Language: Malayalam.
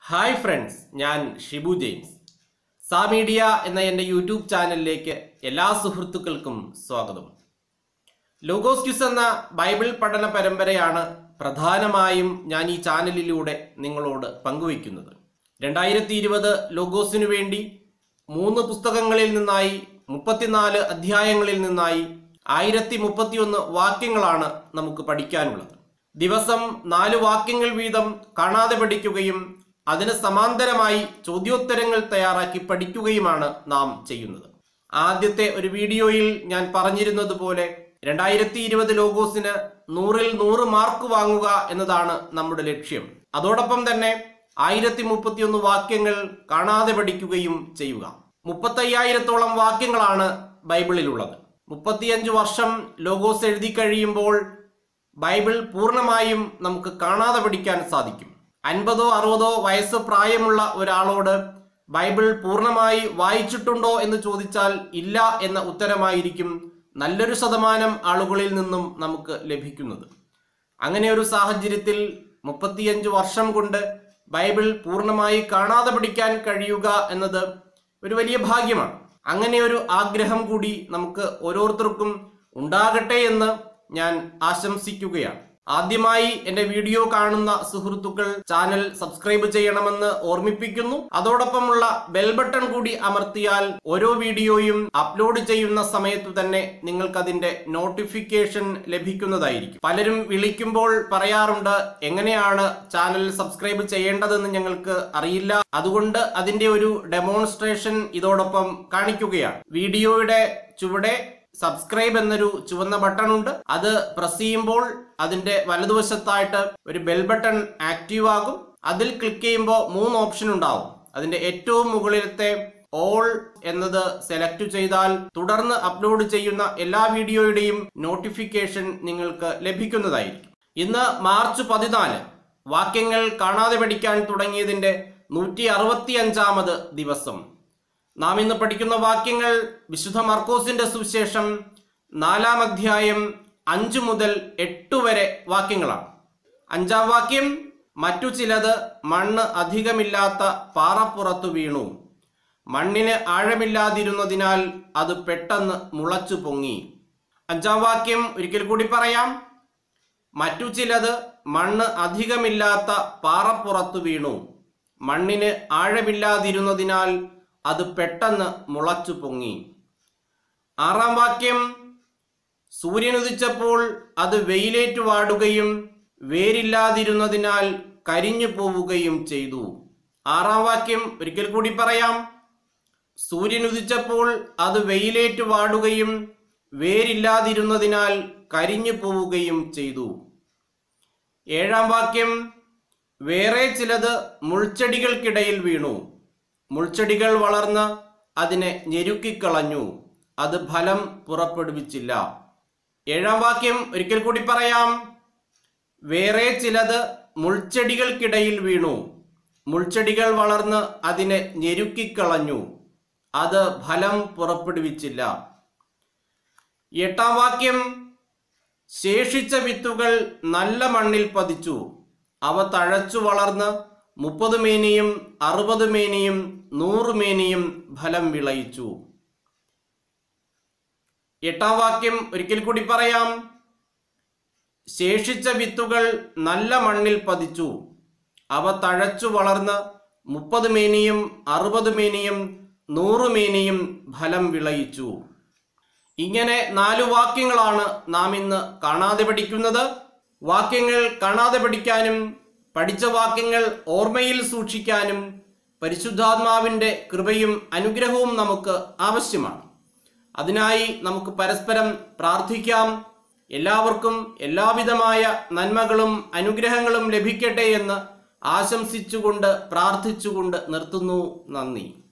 ഹായ് ഫ്രണ്ട്സ് ഞാൻ ഷിബു ജെയിംസ് സാ മീഡിയ എന്ന എൻ്റെ യൂട്യൂബ് ചാനലിലേക്ക് എല്ലാ സുഹൃത്തുക്കൾക്കും സ്വാഗതം ലോഗോസ് ക്യൂസ് എന്ന ബൈബിൾ പഠന പരമ്പരയാണ് പ്രധാനമായും ഞാൻ ഈ ചാനലിലൂടെ നിങ്ങളോട് പങ്കുവയ്ക്കുന്നത് രണ്ടായിരത്തി ഇരുപത് ലോഗോസിനു വേണ്ടി മൂന്ന് പുസ്തകങ്ങളിൽ നിന്നായി മുപ്പത്തിനാല് അധ്യായങ്ങളിൽ നിന്നായി ആയിരത്തി മുപ്പത്തിയൊന്ന് വാക്യങ്ങളാണ് നമുക്ക് പഠിക്കാനുള്ളത് ദിവസം നാല് വാക്യങ്ങൾ വീതം കാണാതെ പഠിക്കുകയും അതിന് സമാന്തരമായി ചോദ്യോത്തരങ്ങൾ തയ്യാറാക്കി പഠിക്കുകയുമാണ് നാം ചെയ്യുന്നത് ആദ്യത്തെ ഒരു വീഡിയോയിൽ ഞാൻ പറഞ്ഞിരുന്നത് പോലെ രണ്ടായിരത്തി ഇരുപത് ലോഗോസിന് നൂറിൽ നൂറ് മാർക്ക് വാങ്ങുക എന്നതാണ് നമ്മുടെ ലക്ഷ്യം അതോടൊപ്പം തന്നെ ആയിരത്തി മുപ്പത്തിയൊന്ന് വാക്യങ്ങൾ കാണാതെ പഠിക്കുകയും ചെയ്യുക മുപ്പത്തയ്യായിരത്തോളം വാക്യങ്ങളാണ് ബൈബിളിലുള്ളത് മുപ്പത്തിയഞ്ച് വർഷം ലോഗോസ് എഴുതി കഴിയുമ്പോൾ ബൈബിൾ പൂർണ്ണമായും നമുക്ക് കാണാതെ പഠിക്കാൻ സാധിക്കും അൻപതോ അറുപതോ വയസ്സ് പ്രായമുള്ള ഒരാളോട് ബൈബിൾ പൂർണ്ണമായി വായിച്ചിട്ടുണ്ടോ എന്ന് ചോദിച്ചാൽ ഇല്ല എന്ന ഉത്തരമായിരിക്കും നല്ലൊരു ശതമാനം ആളുകളിൽ നിന്നും നമുക്ക് ലഭിക്കുന്നത് അങ്ങനെ ഒരു സാഹചര്യത്തിൽ മുപ്പത്തിയഞ്ച് വർഷം കൊണ്ട് ബൈബിൾ പൂർണ്ണമായി കാണാതെ പഠിക്കാൻ കഴിയുക എന്നത് ഒരു വലിയ ഭാഗ്യമാണ് അങ്ങനെ ഒരു ആഗ്രഹം കൂടി നമുക്ക് ഓരോരുത്തർക്കും ഉണ്ടാകട്ടെ എന്ന് ഞാൻ ആശംസിക്കുകയാണ് ആദ്യമായി എന്റെ വീഡിയോ കാണുന്ന സുഹൃത്തുക്കൾ ചാനൽ സബ്സ്ക്രൈബ് ചെയ്യണമെന്ന് ഓർമ്മിപ്പിക്കുന്നു അതോടൊപ്പമുള്ള ബെൽ ബട്ടൺ കൂടി അമർത്തിയാൽ ഓരോ വീഡിയോയും അപ്ലോഡ് ചെയ്യുന്ന സമയത്തു തന്നെ നിങ്ങൾക്ക് അതിന്റെ നോട്ടിഫിക്കേഷൻ ലഭിക്കുന്നതായിരിക്കും പലരും വിളിക്കുമ്പോൾ പറയാറുണ്ട് എങ്ങനെയാണ് ചാനൽ സബ്സ്ക്രൈബ് ചെയ്യേണ്ടതെന്ന് ഞങ്ങൾക്ക് അറിയില്ല അതുകൊണ്ട് അതിന്റെ ഒരു ഡെമോൺസ്ട്രേഷൻ ഇതോടൊപ്പം കാണിക്കുകയാണ് വീഡിയോയുടെ ചുവടെ സബ്സ്ക്രൈബ് എന്നൊരു ചുവന്ന ബട്ടൺ ഉണ്ട് അത് പ്രസ് ചെയ്യുമ്പോൾ അതിന്റെ വലതുവശത്തായിട്ട് ഒരു ബെൽ ബട്ടൺ ആക്റ്റീവ് ആകും അതിൽ ക്ലിക്ക് ചെയ്യുമ്പോൾ മൂന്ന് ഓപ്ഷൻ ഉണ്ടാവും അതിന്റെ ഏറ്റവും മുകളിലത്തെ ഓൾ എന്നത് സെലക്ട് ചെയ്താൽ തുടർന്ന് അപ്ലോഡ് ചെയ്യുന്ന എല്ലാ വീഡിയോയുടെയും നോട്ടിഫിക്കേഷൻ നിങ്ങൾക്ക് ലഭിക്കുന്നതായിരിക്കും ഇന്ന് മാർച്ച് പതിനാല് വാക്യങ്ങൾ കാണാതെ പഠിക്കാൻ തുടങ്ങിയതിന്റെ നൂറ്റി അറുപത്തി അഞ്ചാമത് ദിവസം നാം ഇന്ന് പഠിക്കുന്ന വാക്യങ്ങൾ വിശുദ്ധ മർക്കോസിന്റെ സുവിശേഷം നാലാം അധ്യായം അഞ്ചു മുതൽ എട്ട് വരെ വാക്യങ്ങളാണ് അഞ്ചാം വാക്യം മറ്റു ചിലത് മണ്ണ് അധികമില്ലാത്ത പാറപ്പുറത്തു വീണു മണ്ണിന് ആഴമില്ലാതിരുന്നതിനാൽ അത് പെട്ടെന്ന് മുളച്ചു പൊങ്ങി അഞ്ചാം വാക്യം ഒരിക്കൽ കൂടി പറയാം മറ്റു ചിലത് മണ്ണ് അധികമില്ലാത്ത പാറപ്പുറത്തു വീണു മണ്ണിന് ആഴമില്ലാതിരുന്നതിനാൽ അത് പെട്ടെന്ന് മുളച്ചു പൊങ്ങി ആറാം വാക്യം സൂര്യനുദിച്ചപ്പോൾ അത് വെയിലേറ്റു വാടുകയും വേരില്ലാതിരുന്നതിനാൽ കരിഞ്ഞു പോവുകയും ചെയ്തു ആറാം വാക്യം ഒരിക്കൽ കൂടി പറയാം സൂര്യനുദിച്ചപ്പോൾ അത് വെയിലേറ്റു വാടുകയും വേരില്ലാതിരുന്നതിനാൽ കരിഞ്ഞു പോവുകയും ചെയ്തു ഏഴാം വാക്യം വേറെ ചിലത് മുൾച്ചെടികൾക്കിടയിൽ വീണു മുൾച്ചെടികൾ വളർന്ന് അതിനെ ഞെരുക്കിക്കളഞ്ഞു അത് ഫലം പുറപ്പെടുവിച്ചില്ല ഏഴാം വാക്യം ഒരിക്കൽ കൂടി പറയാം വേറെ ചിലത് മുൾച്ചെടികൾക്കിടയിൽ വീണു മുൾച്ചെടികൾ വളർന്ന് അതിനെ ഞെരുക്കിക്കളഞ്ഞു അത് ഫലം പുറപ്പെടുവിച്ചില്ല എട്ടാം വാക്യം ശേഷിച്ച വിത്തുകൾ നല്ല മണ്ണിൽ പതിച്ചു അവ തഴച്ചു വളർന്ന് മുപ്പത് മേനിയും അറുപത് മേനിയും നൂറ് മേനിയും ഫലം വിളയിച്ചു എട്ടാം വാക്യം ഒരിക്കൽ കൂടി പറയാം ശേഷിച്ച വിത്തുകൾ നല്ല മണ്ണിൽ പതിച്ചു അവ തഴച്ചു വളർന്ന് മുപ്പത് മേനിയും അറുപത് മേനിയും നൂറ് മേനിയും ഫലം വിളയിച്ചു ഇങ്ങനെ നാലു വാക്യങ്ങളാണ് നാം ഇന്ന് കാണാതെ പഠിക്കുന്നത് വാക്യങ്ങൾ കാണാതെ പഠിക്കാനും പഠിച്ച വാക്യങ്ങൾ ഓർമ്മയിൽ സൂക്ഷിക്കാനും പരിശുദ്ധാത്മാവിൻ്റെ കൃപയും അനുഗ്രഹവും നമുക്ക് ആവശ്യമാണ് അതിനായി നമുക്ക് പരസ്പരം പ്രാർത്ഥിക്കാം എല്ലാവർക്കും എല്ലാവിധമായ നന്മകളും അനുഗ്രഹങ്ങളും ലഭിക്കട്ടെ എന്ന് ആശംസിച്ചുകൊണ്ട് പ്രാർത്ഥിച്ചുകൊണ്ട് നിർത്തുന്നു നന്ദി